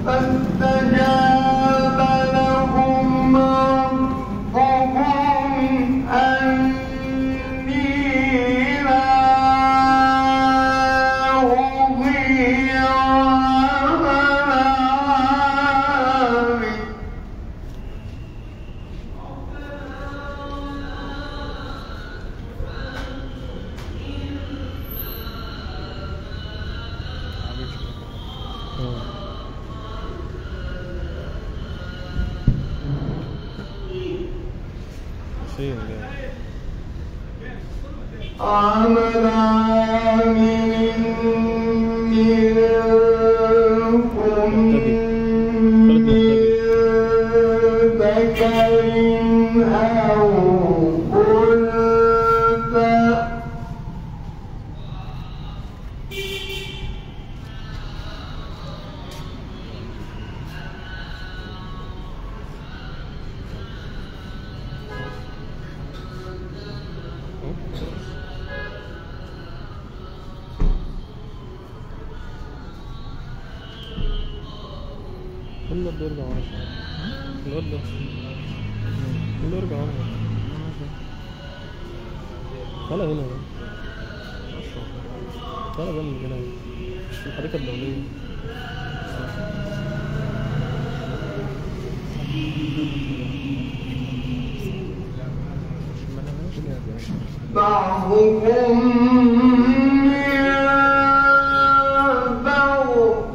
فاستجاب لهم ربهم أني لا أضيع عمل عامل Sí, ya. عمل عامل منكم من ذكر أو أنثى كله بيرجع ورا شوية الواد ده كله يرجع ورا طلع هنا بقى. طلع بقى من هنا مش في الحركة الدولية بعضكم من بعض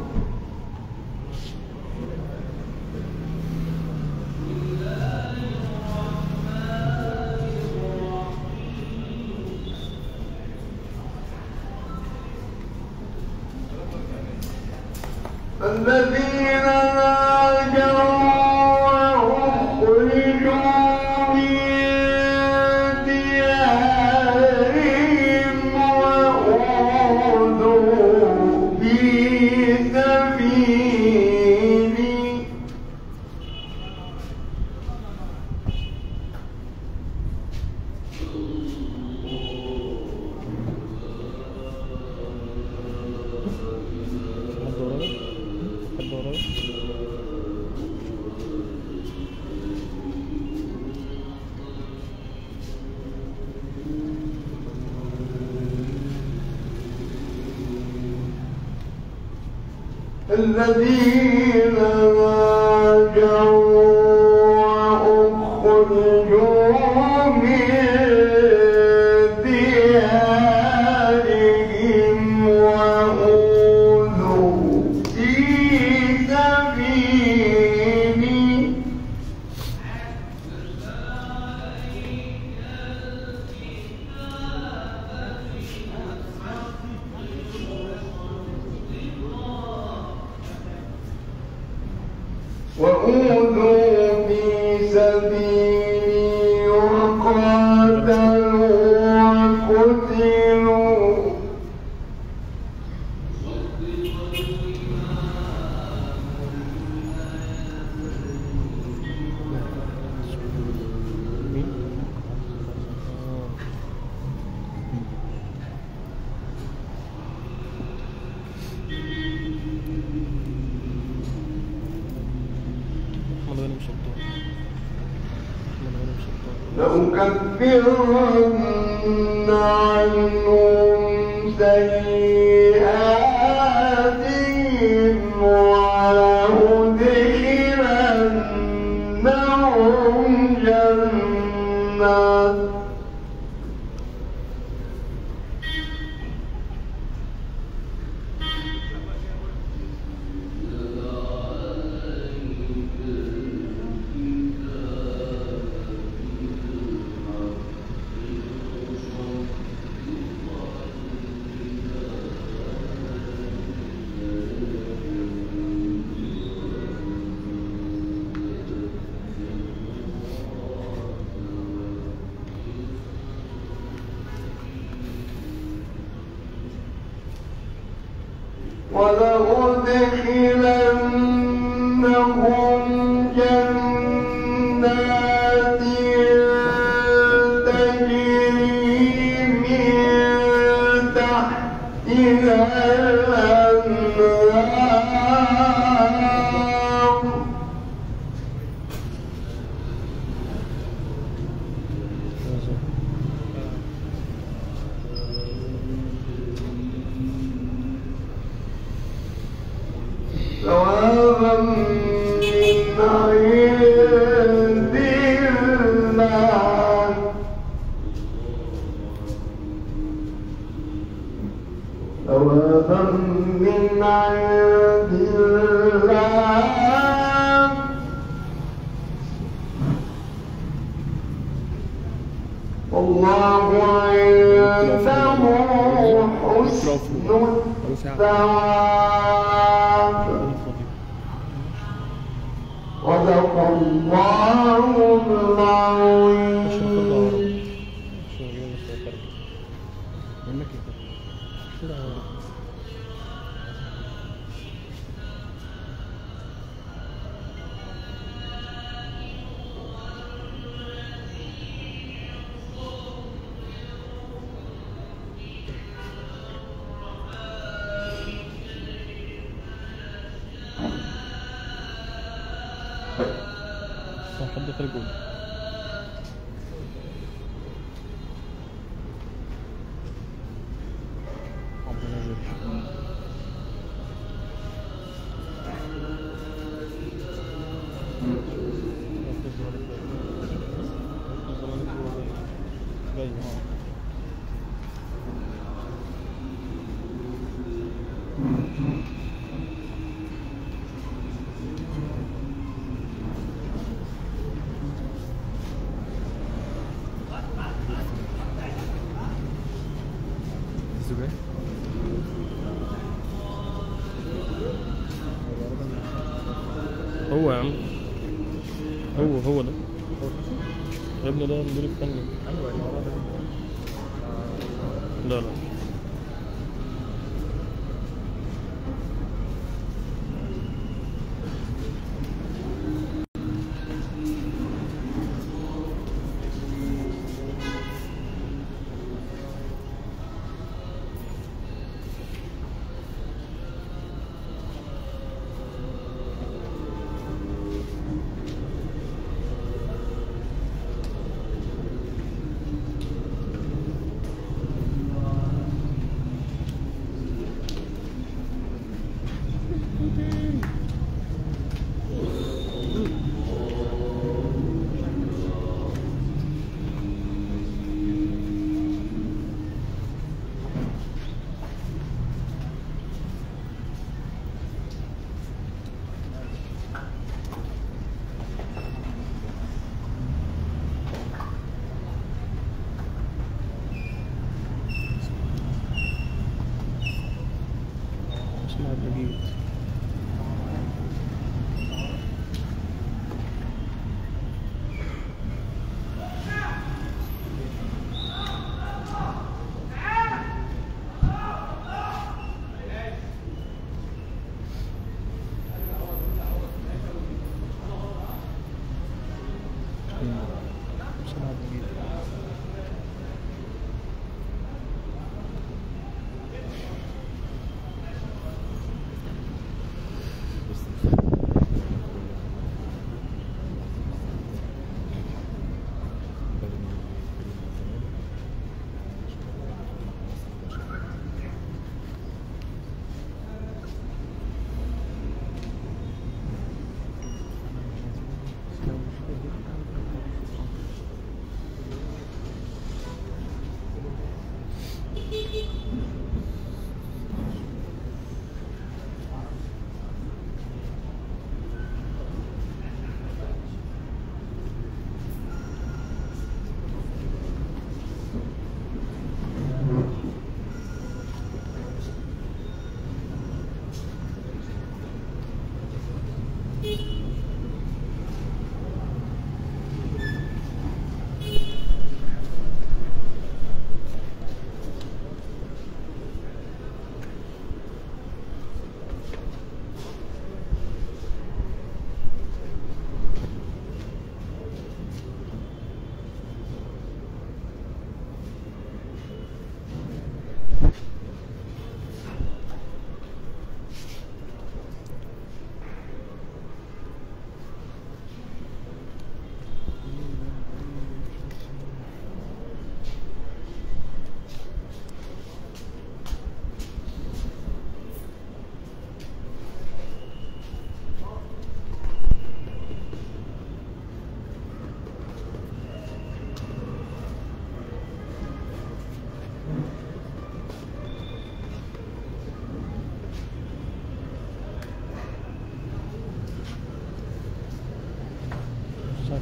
الذين هاجروا وأخرجوا من ديارهم وأوذوا في سبيلي حد ورايا حد ورايا الذين هاجروا وأخرجوا من ديارهم وأوذوا في سبيلي وأوذوا في سبيلي وقاتلوا وقتلوا مين؟ آه. أحمد غانم سلطان أحمد غانم سلطان لأكفرن عنهم سيئاتهم ولأدخلنهم جنات ولأدخلنهم جنات تجري من تحتها الأنهار ثوابا من عند الله ثوابا من عند الله والله عنده حسن الثواب صدق الله العظيم حد خارج جول عبد الناصر جاي اه الزجاج هو يا عم هو هو ده يا ابني ده المدير الفني ايوه الموضوع ده لا لا اسمع الجديد اسمع الجديد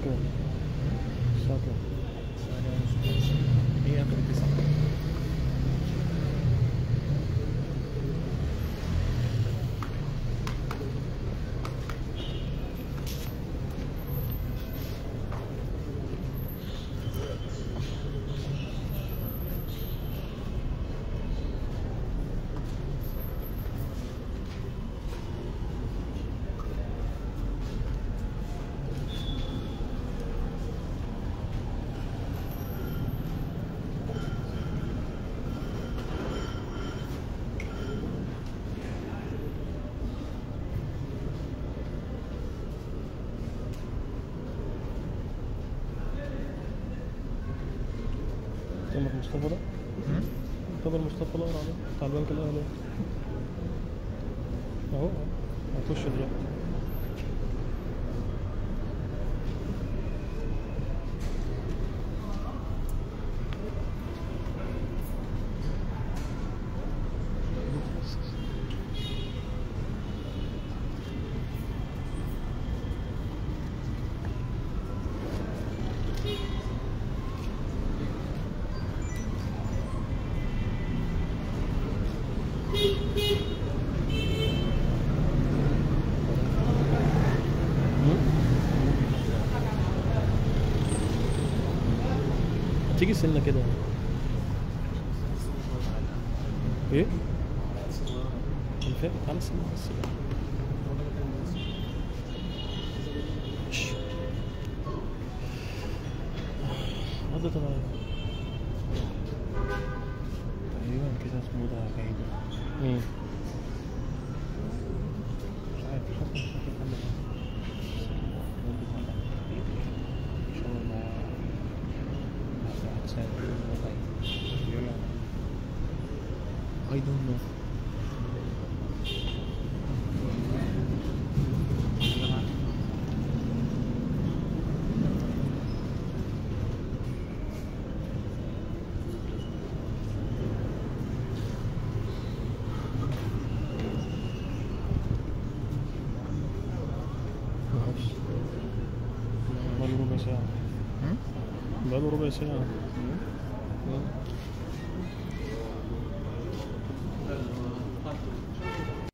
كام؟ الساعة كام؟ هي آخر تسعة تامر مصطفى ده؟ تامر مصطفى ده عليه بتاع البنك الأهلي أهو أهو. هتخش دلوقتي تيجي سنة كده ايه؟ انا فاهم تعالى سنة بس شش. هذا تبع تقريبا كده اسمه ده جايبه مين؟ مش عارف مش عارف مش فاكر حد برضه محمد ان شاء الله هتساعد بيقول I don't know معرفش بقاله ربع ساعة بقاله ربع ساعة مم.